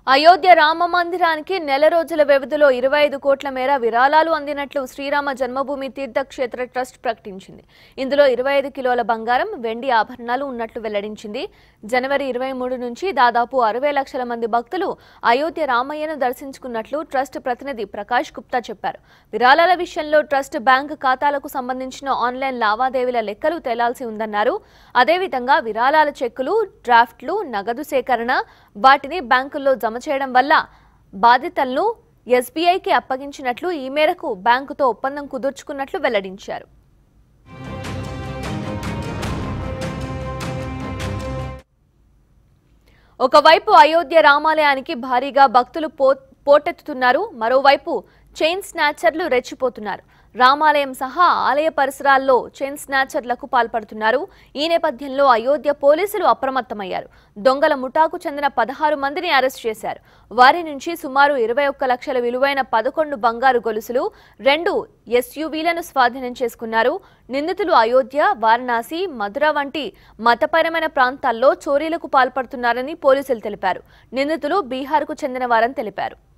అయోధ్య రామ మందిరానికి నెల రోజుల వ్యవధిలో ఇరవై ఐదు కోట్ల మేర విరాళాలు అందినట్లు శ్రీరామ జన్మభూమి తీర్థక్షేత్ర ట్రస్ట్ ప్రకటించింది ఇందులో ఇరవై ఐదు కిలోల బంగారం వెండి ఆభరణాలు ఉన్నట్లు వెల్లడించింది జనవరి ఇరవై మూడు నుంచి దాదాపు అరవై లక్షల మంది భక్తులు అయోధ్య రామయ్యను దర్శించుకున్నట్లు ట్రస్ట్ ప్రతినిధి ప్రకాష్ గుప్తా చెప్పారు విరాళాల విషయంలో ట్రస్ట్ బ్యాంక్ ఖాతాలకు సంబంధించిన ఆన్లైన్ లావాదేవీల లెక్కలు తేలాల్సి ఉందన్నారు అదేవిధంగా విరాళాల చెక్కులు డ్రాఫ్ట్లు నగదు సేకరణ వాటిని బ్యాంకుల్లో జమ చేయడం వల్ల బాధితులను ఎస్బీఐకి అప్పగించినట్లు ఈ మేరకు బ్యాంకుతో ఒప్పందం కుదుర్చుకున్నట్లు వెల్లడించారు ఒకవైపు అయోధ్య రామాలయానికి భారీగా భక్తులు పో పోటెత్తుతున్నారు మరోవైపు చైన్ స్నాచర్లు రెచ్చిపోతున్నారు రామాలయం సహా ఆలయ పరిసరాల్లో చైన్ స్నాచర్లకు పాల్పడుతున్నారు ఈ నేపథ్యంలో అయోధ్య పోలీసులు అప్రమత్తమయ్యారు దొంగల ముఠాకు చెందిన పదహారు మందిని అరెస్ట్ చేశారు వారి నుంచి సుమారు ఇరవై ఒక్క లక్షల విలువైన పదకొండు బంగారు గొలుసులు రెండు ఎస్యూవీలను స్వాధీనం చేసుకున్నారు నిందితులు అయోధ్య వారణాసి మధుర వంటి మతపరమైన ప్రాంతాల్లో చోరీలకు పాల్పడుతున్నారని పోలీసులు తెలిపారు నిందితులు బీహార్కు చెందిన వారని తెలిపారు